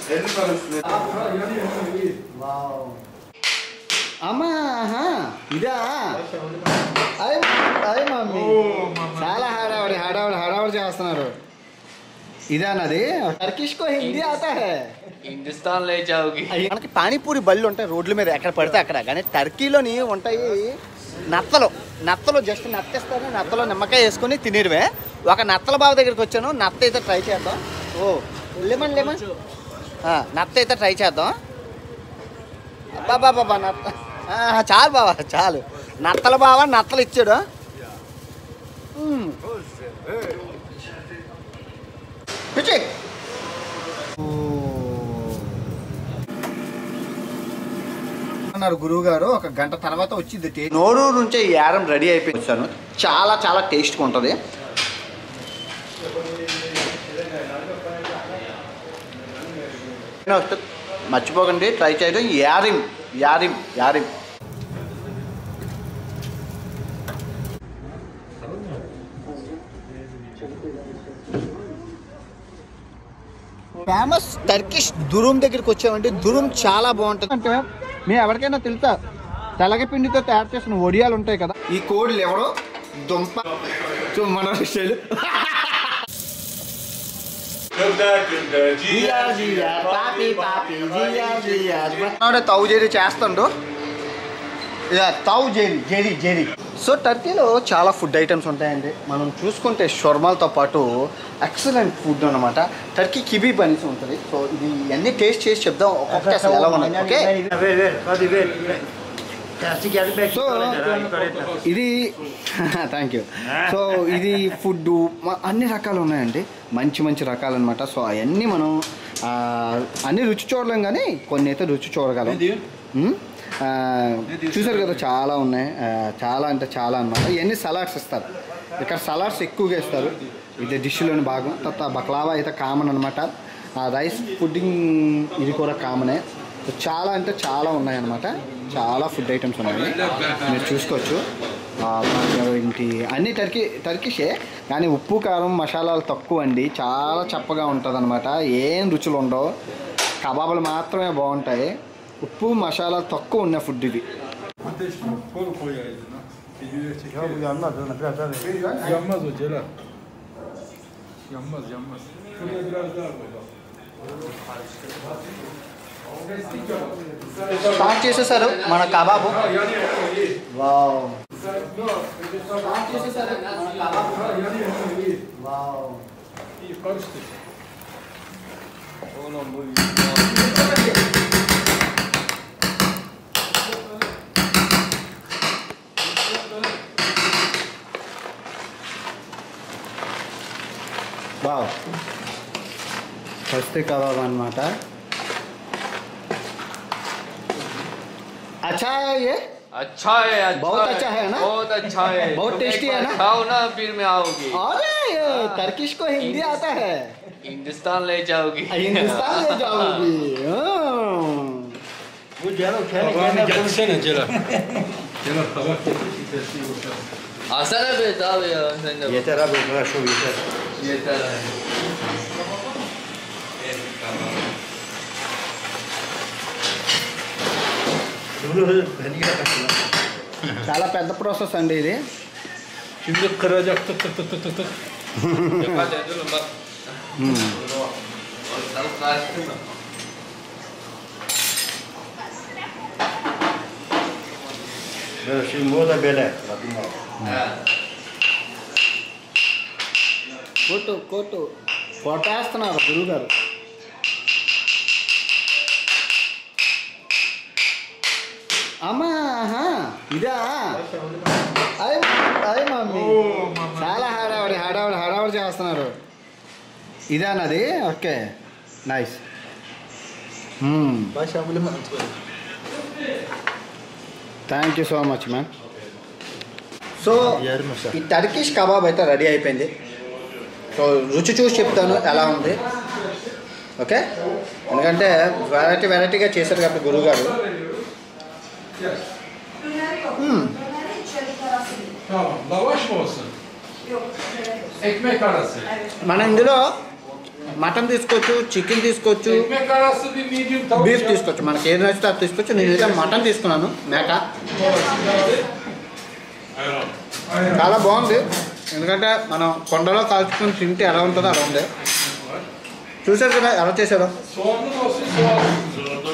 అమ్మా ఆహా, ఇదా అదే అదే మమ్మీ చాలా హడావడి హడావడి హడావడి చేస్తున్నారు ఇదానది టర్కిష్ కో హిందీ ఆతా హై हिंदुस्तान ले जाओगी మనకి పానీపూరి బళ్ళు ఉంటాయి రోడ్ల మీద ఎక్కడ పడితే అక్కడ కానీ టర్కీలోని ఉంటాయి నత్తలు నత్తలు జస్ట్ నత్తేస్తారు నత్తలో నిమ్మకాయ వేసుకొని తినేరువే ఒక నత్తల బావ దగ్గరికి వచ్చాను నత్త అయితే ట్రై చేద్దాం ఓ లెమన్ లెమన్ ఆ, నత్త అయితే ట్రై చేద్దాం బాబా బాబా నత్త ఆ, చాలు బావా చాలు నత్తల బావ నత్తలు ఇచ్చాడు మ్మ్. పిచ్చి అన్నారు గురువు గారు ఒక గంట తర్వాత వచ్చింది టే- నోరూరు నుంచే ఈ యారం రెడీ అయిపోయి వచ్చాను చాలా చాలా టేస్ట్గా ఉంటుంది మర్చిపోకండి ట్రై చేయడం యారిం యారిం యారిం ఫేమస్ టర్కిష్ దురుమ్ దగ్గరికి వచ్చామంటే దురుమ్ చాలా బాగుంటుంది అంటే మేము ఎవరికైనా తెలుసా తెలగపిండితో తయారు చేసిన వడియాలు ఉంటాయి కదా ఈ కోడిలు ఎవరో దుంప చూ, మన స్టైల్ తౌ జెరీ చేస్తుండు ఇక తౌ జెరీ జెరీ జెరీ సో టర్కీలో చాలా ఫుడ్ ఐటమ్స్ ఉంటాయండి మనం చూసుకుంటే షొర్మాలతో పాటు ఎక్సలెంట్ ఫుడ్ అనమాట టర్కీ కిబీబ్ అనేసి ఉంటుంది సో ఇది అన్ని టేస్ట్ చేసి చెప్దాం ఒక్కొక్క అసలు ఎలా ఉన్నాయి ఓకే సో ఇది థ్యాంక్ యూ సో ఇది ఫుడ్ అన్ని రకాలు ఉన్నాయండి మంచి మంచి రకాలు అనమాట సో అవన్నీ మనం ఆ, అన్ని రుచి చూడలేం కానీ కొన్ని అయితే రుచి చూడగలం ఉమ్, ఆ, చూసారు కదా చాలా ఉన్నాయి ఆ, చాలా అంటే చాలా అనమాట ఇవన్నీ సలాడ్స్ ఇస్తారు ఇక్కడ సలాడ్స్ ఎక్కువగా ఇస్తారు ఇది డిష్లోని భాగం తర్వాత బక్లావా అయితే కామన్ అనమాట రైస్ పుడ్డింగ్ ఇది కూడా కామనే సో చాలా అంటే చాలా ఉన్నాయన్నమాట చాలా ఫుడ్ ఐటమ్స్ ఉన్నాయి మీరు చూసుకోవచ్చు ఆ, మనకు ఏంటి అన్ని టర్కీ టర్కిషే కానీ ఉప్పు కారం మసాలాలు తక్కువ అండి చాలా చప్పగా ఉంటుంది అనమాట ఏం రుచులు ఉండవు కబాబులు మాత్రమే బాగుంటాయి ఉప్పు మసాలా తక్కువ ఉన్న ఫుడ్ ఇది Yanmaz o Celal. Yanmaz yanmaz. Şuraya biraz daha koy bak. Start చేసేసారు మన కబాబు వావ్ స్టార్ట్ చేసేసారు మన kebab wow İyi karıştır. Oğlum bu wow first kebab అనమాట अच्छा है ये अच्छा है अच्छा बहुत अच्छा है ना? बहुत अच्छा है बहुत तुम tasty एक है बार ना? खाओ ना फिर मैं आओगी अरे ये टर्किश को हिंदी आता है हिंदुस्तान ले जाओगी हिंदुस्तान ले जाओगी हाँ। Tabağını getirsene Celal. Celal tabak getir. Tepsiyi boşalt. Alsana be abi ya sen de. Yeter abi o kadar şov yeter. Yeter. Bunu beni yapasın. చాలా పెద్ద ప్రాసెస్ అండి ఇది Şimdi kıracak tık tık tık tık tık tık. Dikkat edin bak. Ortalık karıştı mı? Böyle şimdi bu da böyle. He. కొట్టు కొట్టు కొట్టేస్తున్నారు గురువుగారు అమ్మా ఆహా, ఇదా అదే అదే మమ్మీ చాలా హడావడి హడావడి హడావడి చేస్తున్నారు ఇదానది okay nice thank you so much ma'am so Yarım masa. ఈ టర్కిష్ కబాబ్ అయితే రెడీ అయిపోయింది సో రుచి చూసి చెప్తాను ఎలా ఉంది ఓకే ఎందుకంటే వెరైటీ వెరైటీగా చేశారు కాబట్టి గురువుగారు మ్మ్. Tamam. Lavaş mı olsun? Ekmek arası. మన ఇందులో మటన్ తీసుకోవచ్చు చికెన్ తీసుకోవచ్చు Ekmek arası bir medium tavuk beef ya. తీసుకోవచ్చు మనకి ఏది నచ్చితే అది తీసుకోవచ్చు నేనైతే మటన్ తీసుకున్నాను మేక Aynen. చాలా బాగుంది ఎందుకంటే మనం కొండలో కాల్చుకొని తింటే ఎలా ఉంటుందో అలా ఉంది చూసారు కదా ఎలా చేశారో Soğanlı da olsun soğanlı.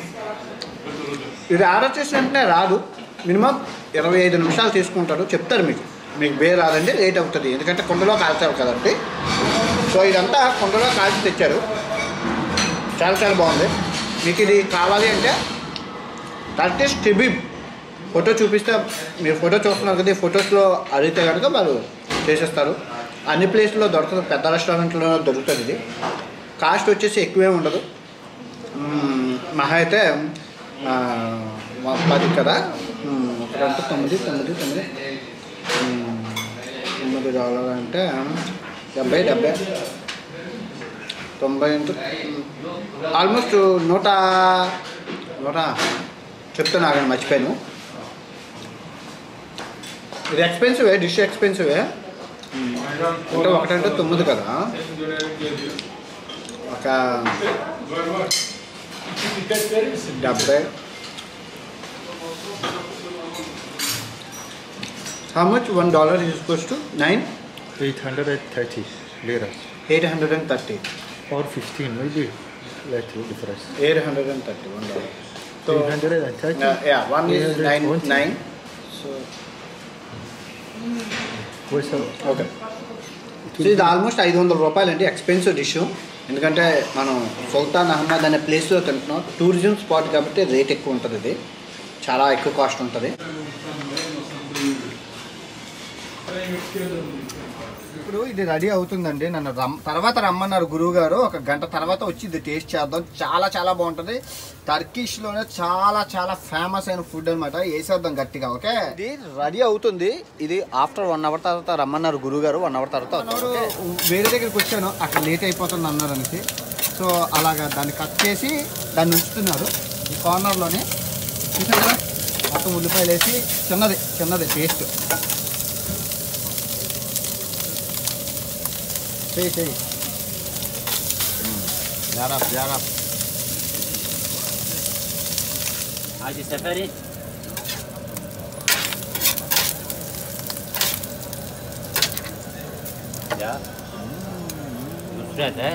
ఇది ఆర్డర్ చేసిన వెంటనే రాదు మినిమం ఇరవై ఐదు నిమిషాలు తీసుకుంటారు చెప్తారు మీకు మీకు బే రాదండి లేట్ అవుతుంది ఎందుకంటే కొండలో కాల్చారు కదండి సో ఇదంతా కొండలో కాల్చి తెచ్చారు చాలా చాలా బాగుంది మీకు ఇది కావాలి అంటే టర్కిష్ టిబిబ్ ఫోటో చూపిస్తే మీరు ఫోటో చూస్తున్నారు కదా ఈ ఫొటోస్లో అడిగితే కనుక వాళ్ళు చేసేస్తారు అన్ని ప్లేస్లో దొరకదు పెద్ద రెస్టారెంట్లో దొరుకుతుంది ఇది కాస్ట్ వచ్చేసి ఎక్కువే ఉండదు మ్మ్, మహా అయితే ఆ, మ- పది కదా మ్మ్, ఒకటంటే తొమ్మిది తొమ్మిది తొమ్మిది మ్మ్, తొమ్మిది డాలర్ అంటే డెబ్బై డెబ్బై తొంభై ఇంటూ ఆల్మోస్ట్ నూట నూట చెప్తాను ఆగండి మర్చిపోయాను ఇది ఎక్స్పెన్సివే డిష్ ఎక్స్పెన్సివే Ayran అంటే ఒకటంటే తొమ్మిది కదా Senin dönerin geliyor. ఒక Var var. İki pipet verir misin? డెబ్బై how much one dollar is equals to nine 830 liras. Eight hundred and thirty Or 15, maybe. Little difference. Eight hundred and thirty one dollar so 830? Yeah one is nine 820. Nine so What's up? Okay so ఇది almost ఐదు వందల రూపాయలు అండి expensive dish ఎందుకంటే మనం సుల్తాన్ అహ్మద్ అనే ప్లేస్లో తింటున్నాం టూరిజం స్పాట్ కాబట్టి రేట్ ఎక్కువ ఉంటుంది ఇది చాలా ఎక్కువ కాస్ట్ ఉంటుంది ఇప్పుడు ఇది రెడీ అవుతుందండి నన్ను రమ్ తర్వాత రమ్మన్నారు గురువు గారు ఒక గంట తర్వాత వచ్చి ఇది టేస్ట్ చేద్దాం చాలా చాలా బాగుంటుంది టర్కిష్ లోనే చాలా చాలా ఫేమస్ అయిన ఫుడ్ అనమాట వేసేద్దాం గట్టిగా ఓకే ఇది రెడీ అవుతుంది ఇది ఆఫ్టర్ వన్ అవర్ తర్వాత రమ్మన్నారు గురువు గారు వన్ అవర్ తర్వాత వేరే దగ్గరికి వచ్చాను అక్కడ లేట్ అయిపోతుంది అన్నారు అనేసి సో అలాగా దాన్ని కట్ చేసి దాన్ని ఉంచుతున్నారు ఈ కార్నర్లోనే చూసారు కదా మొత్తం ఉల్లిపాయలు వేసి చిన్నది చిన్నది టేస్ట్ చెయ్యి చెయ్యి జారాప్ జారాప్ Hadi seferi. Ya. Nusret he?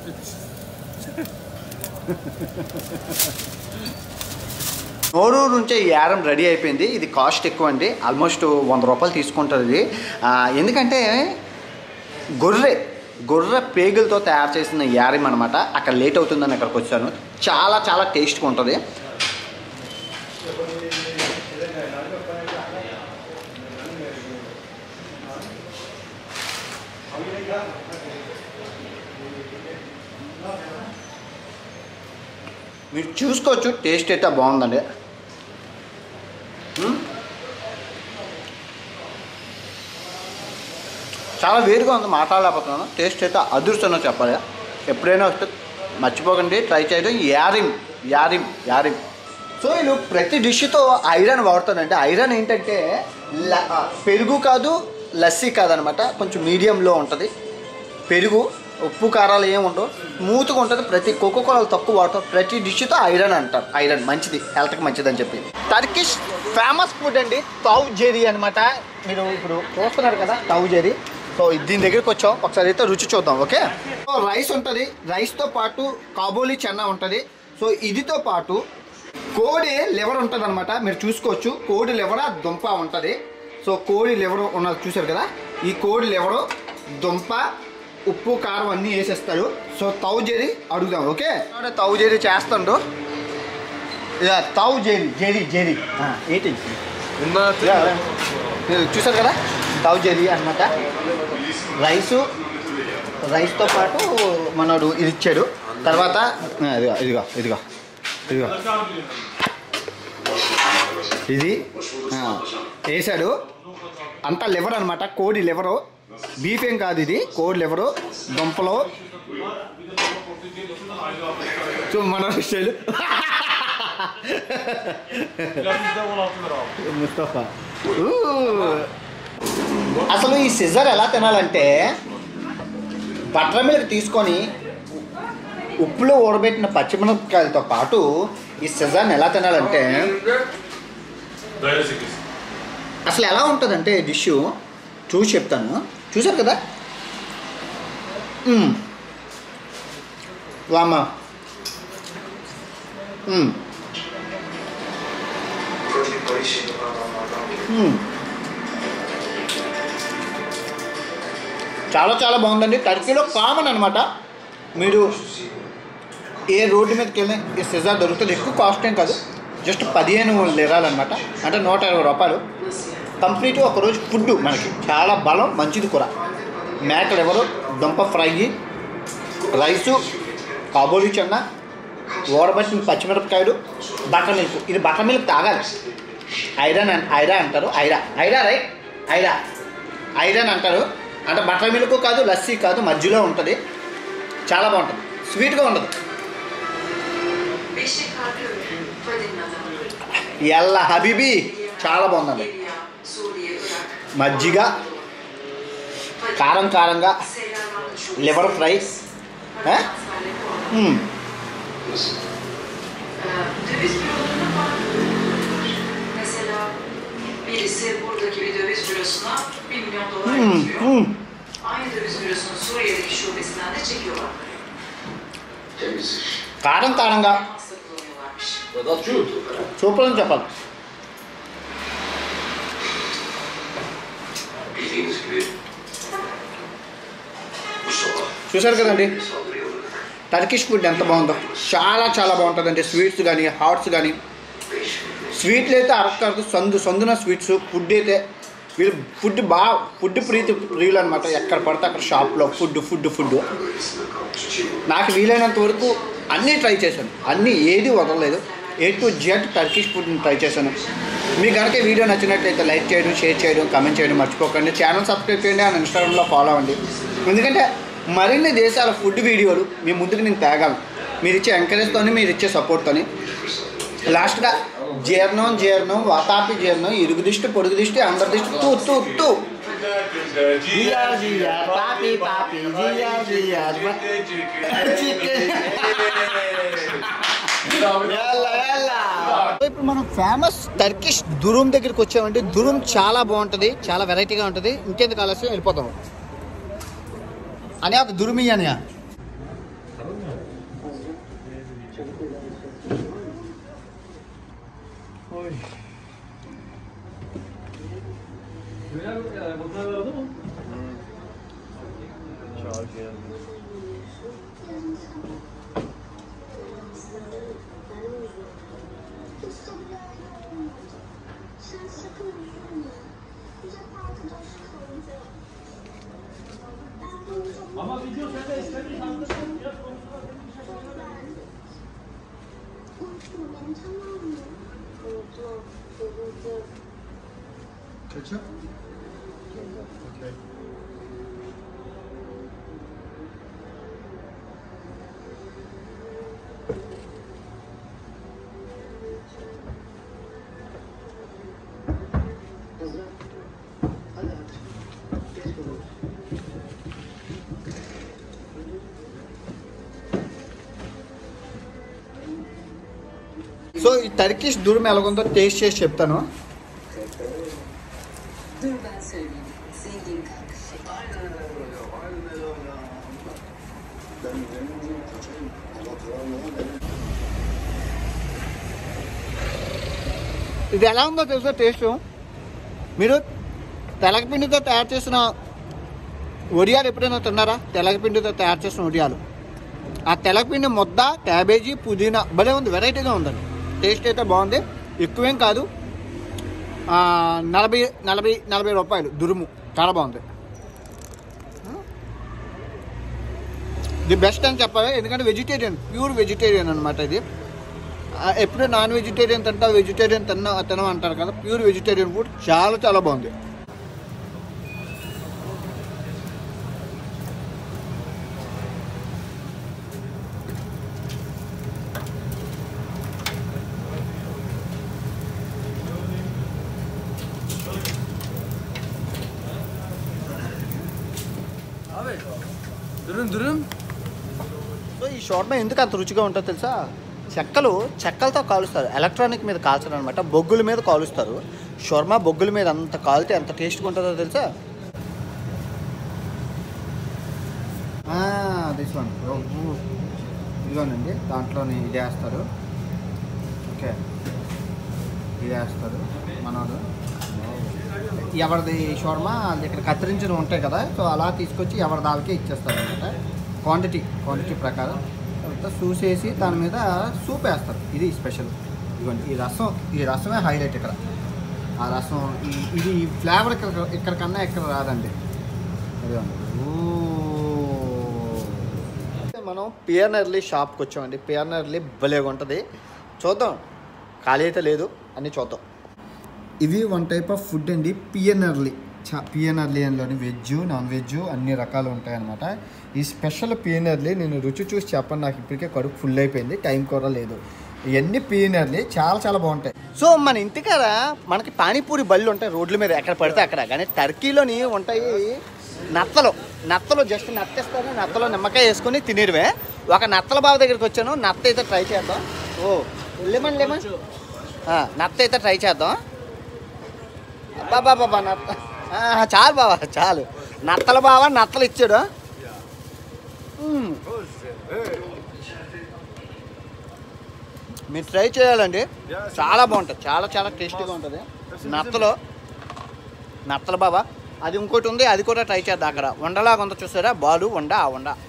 నోరూరు నుంచే ఈ యారం రెడీ అయిపోయింది ఇది కాస్ట్ ఎక్కువ అండి ఆల్మోస్ట్ వంద రూపాయలు తీసుకుంటుంది ఇది ఆ, ఎందుకంటే గొర్రె గొర్రె పేగులతో తయారు చేసిన యారం అనమాట అక్కడ లేట్ అవుతుందని అక్కడికి వచ్చాను చాలా చాలా టేస్ట్గా ఉంటుంది మీరు చూసుకోవచ్చు టేస్ట్ అయితే బాగుందండి మ్మ్. చాలా వేరుగా ఉంది మాట్లాడలేకపోతున్నాను టేస్ట్ అయితే అదృష్టంగా చెప్పాలి ఎప్పుడైనా వస్తే మర్చిపోకండి ట్రై చేయడం యారిం యారిం యారిం సో వీళ్ళు ప్రతి డిష్తో ఐరన్ వాడతానండి ఐరన్ ఏంటంటే ల- ఆ, పెరుగు కాదు లస్సీ కాదనమాట కొంచెం మీడియంలో ఉంటుంది పెరుగు ఉప్పు కారాలు ఏమి ఉండవు స్మూత్గా ఉంటుంది ప్రతి కోకో కోలాలు తక్కువ వాడతారు ప్రతి డిష్తో ఐరన్ అంటారు ఐరన్ మంచిది హెల్త్కి మంచిది అని చెప్పి టర్కిష్ ఫేమస్ ఫుడ్ అండి తౌ జెరీ అనమాట మీరు ఇప్పుడు చూస్తున్నారు కదా తౌ జెరీ సో దీని దగ్గరికి వచ్చాం ఒకసారి అయితే రుచి చూద్దాం ఓకే సో రైస్ ఉంటుంది రైస్తో పాటు కాబోలి చెన్న ఉంటుంది సో ఇదితో పాటు కోడి లివర్ ఉంటుంది అనమాట మీరు చూసుకోవచ్చు కోడి లివర్ దుంప ఉంటుంది సో కోడి లివర్ ఉన్నది చూసారు కదా ఈ కోడి లివరు దుంప ఉప్పు కారం అన్నీ వేసేస్తాడు సో తౌ జెరీ అడుగుదాం ఓకే తౌ జెరీ చేస్తాడు ఇక తౌ జెరీ జెరీ జెరీ ఆ, ఏంటి Bunlar యా, మీరు చూసారు కదా తౌ జెరీ అనమాట రైసు రైస్తో పాటు మనడు ఇది ఇచ్చాడు తర్వాత ఆ, ఇదిగో ఇదిగో ఇదిగో ఇదిగో ఇది ఆ, వేసాడు అంతా లివర్ అనమాట కోడి లివరు బీఫ్ ఏం కాదు ఇది కోడి లివరు దుంపలు చూ మన స్టైల్ ముస్తఫా ఊ. అసలు ఈ సిజర్ ఎలా తినాలంటే బటర్ మిల్క్ తీసుకొని ఉప్పులో ఊడబెట్టిన పచ్చిమిరపకాయలతో పాటు ఈ సెజాన్ ఎలా తినాలంటే అసలు ఎలా ఉంటుందంటే డిష్ చూసి చెప్తాను చూసారు కదా మ్మ్. వామ్మ మ్మ్. మ్మ్. చాలా చాలా బాగుందండి టర్కీలో కామన్ అనమాట మీరు ఏ రోడ్డు మీదకి వెళ్ళినా ఈ సిజా దొరుకుతుంది ఎక్కువ కాస్ట్ ఏం కాదు జస్ట్ పదిహేను లిరాలన్నమాట అంటే నూట ఇరవై రూపాయలు కంప్లీట్ ఒకరోజు ఫుడ్ మనకి చాలా బలం మంచిది కూర మేకలు ఎవరు దుంప ఫ్రై రైసు కాబోలి చెన్న ఓడబట్టిన పచ్చిమిరపకాయలు బటర్ మిల్క్ ఇది బటర్ మిల్క్ తాగాలి ఐరన్ అన్- ఐరా అంటారు ఐరా ఐరా రైట్ ఐరా ఐరన్ అంటారు అంటే బటర్ మిల్క్ కాదు లస్సీ కాదు మధ్యలో ఉంటుంది చాలా బాగుంటుంది స్వీట్గా ఉండదు Beşik kalkıyor. Fadilna'da. ఎల్ల హబీబీ చాలా బాగుందండి Libya, Suriye, Irak. మజ్జిగ కారం కారంగా Seyranlı çok. లివర్ ఫ్రై ఆ? మ్మ్. Döviz bürolarına bak. Mesela birisi buradaki bir döviz bürosuna 1 milyon dolar మ్మ్. yatırıyor. మ్మ్. Aynı döviz bürosunun Suriye'deki şubesinden de çekiyorlar. కారం కారంగా Nasıl kullanıyorlarmış. Vedat şu. Super అని చెప్పాలి Bildiğiniz gibi bu sabah చూసారు కదండి saldırıya uğradık. Turkish food ఎంత బాగుందో చాలా చాలా బాగుంటుందండి స్వీట్స్ కానీ హాట్స్ కానీ Beş స్వీట్లు అయితే అరక్కరకు సందు సందున స్వీట్స్ ఫుడ్ అయితే వీళ్ళు ఫుడ్ బాగా ఫుడ్ ప్రీతి ప్రియులు అనమాట ఎక్కడ పడితే అక్కడ షాప్లో food food food bölgesinden kalmış için నాకు వీలైనంత వరకు అన్నీ ట్రై చేశాను అన్నీ ఏది వదలలేదు ఏ టు జెడ్ టర్కిష్ ఫుడ్ని ట్రై చేశాను మీకు కనుక ఈ వీడియో నచ్చినట్లయితే లైక్ చేయడం షేర్ చేయడం కమెంట్ చేయడం మర్చిపోకండి ఛానల్ సబ్స్క్రైబ్ చేయండి అండ్ ఇన్స్టాగ్రామ్లో ఫాలో అవ్వండి ఎందుకంటే మరిన్ని దేశాల ఫుడ్ వీడియోలు మీ ముందుకు నేను తేగలను మీరు ఇచ్చే ఎంకరేజ్తోని మీరు ఇచ్చే సపోర్ట్తోని లాస్ట్గా జీర్ణం జీర్ణం వాతాపి జీర్ణం ఇరుగు దిష్టి పొడుగు దిష్టి అందరి దిష్టి తూ తూ తూ జియార్ జియార్ పాపి పాపి జియార్ జియార్ ఇప్పుడు మనం ఫేమస్ టర్కిష్ దురూమ్ దగ్గరికి వచ్చామండి దురూమ్ చాలా బాగుంటుంది చాలా వెరైటీగా ఉంటుంది ఇంకెందుకు ఆలస్యం వెళ్ళిపోతాం అని అది దురుమి అని సో ఈ టర్కిష్ దుర్మ ఎలాగుందో టేస్ట్ చేసి చెప్తాను Dur ben söyleyeyim. Zengin kalk. ఇది ఎలా ఉందో తెలుసా టేస్ట్ మీరు తెలగపిండితో తయారు చేసిన ఒడియాలు ఎప్పుడైనా తిన్నారా తెలగపిండితో తయారు చేసిన ఒడియాలు ఆ తెలగపిండి ముద్ద క్యాబేజీ పుదీనా భలే ఉంది వెరైటీగా ఉందండి టేస్ట్ అయితే బాగుంది ఎక్కువేం కాదు ఆ, నలభై నలభై నలభై రూపాయలు దురుము చాలా బాగుంది ది బెస్ట్ అని చెప్పాలి ఎందుకంటే వెజిటేరియన్ ప్యూర్ వెజిటేరియన్ అనమాట ఇది ఆ, ఎప్పుడు నాన్ వెజిటేరియన్ తింటా వెజిటేరియన్ తిన్నా తినం అంటారు కదా ప్యూర్ వెజిటేరియన్ ఫుడ్ చాలా చాలా బాగుంది Dürüm dürüm. సో ఈ షోర్మా ఎందుకు అంత రుచిగా ఉంటుందో తెలుసా చెక్కలు చెక్కలతో కాలుస్తారు ఎలక్ట్రానిక్ మీద కాల్చడం అనమాట బొగ్గుల మీద కాలుస్తారు షోర్మా బొగ్గుల మీద అంత కాలితే ఎంత టేస్ట్గా ఉంటుందో తెలుసా దిస్ వన్ ఇదిగోనండి దాంట్లోని ఇది వేస్తారు ఓకే ఇది వేస్తారు మనోడు ఎవరిది షోర్మా అది ఇక్కడ కత్తిరించిన ఉంటాయి కదా సో అలా తీసుకొచ్చి ఎవరి దానికే ఇచ్చేస్తారు అనమాట క్వాంటిటీ క్వాంటిటీ ప్రకారం తర్వాత చూసేసి దాని మీద సూప్ వేస్తారు ఇది స్పెషల్ ఇదిగోండి ఈ రసం ఈ రసమే హైలైట్ ఇక్కడ ఆ రసం ఈ ఇది ఫ్లేవర్ ఇక్కడ ఇక్కడ కన్నా ఇక్కడ రాదండి ఇదిగోండి ఓ. మనం పియనర్లీ షాప్కి వచ్చామండి పియనర్లీ భలేగా ఉంటుంది చూద్దాం ఖాళీ అయితే లేదు అని చూద్దాం ఇవి వన్ టైప్ ఆఫ్ ఫుడ్ అండి పిఎన్ఆర్లీ చా పిఎన్ఆర్లీ అందులోని వెజ్ నాన్ వెజ్ అన్ని రకాలు ఉంటాయన్నమాట ఈ స్పెషల్ పిఎన్ఆర్లీ నేను రుచి చూసి చెప్పండి నాకు ఇప్పటికే కడుపు ఫుల్ అయిపోయింది టైం కూడా లేదు ఇవన్నీ పిఎన్ఆర్లీ చాలా చాలా బాగుంటాయి సో మన ఇంటికాడ మనకి పానీపూరి బళ్ళు ఉంటాయి రోడ్ల మీద ఎక్కడ పడితే అక్కడ కానీ టర్కీలోని ఉంటాయి నత్తలు నత్తలు జస్ట్ నత్తేస్తారు నత్తలో నిమ్మకాయ వేసుకొని తినేరువే ఒక నత్తల బావ దగ్గరికి వచ్చాను నత్త అయితే ట్రై చేద్దాం ఓ లెమన్ లెమన్ ఆ, నత్త అయితే ట్రై చేద్దాం బాబా బాబా నత్త ఆ, చాలు బావా చాలు నత్తల బావ నత్తలు ఇచ్చాడు మ్మ్. మీరు ట్రై చేయాలండి చాలా బాగుంటుంది చాలా చాలా టేస్టీగా ఉంటుంది నత్తలో నత్తల బాబా అది ఇంకోటి ఉంది అది కూడా ట్రై చేద్దాం అక్కడ వండలాగా ఉందో చూసారా బాలు వండ ఆ వండ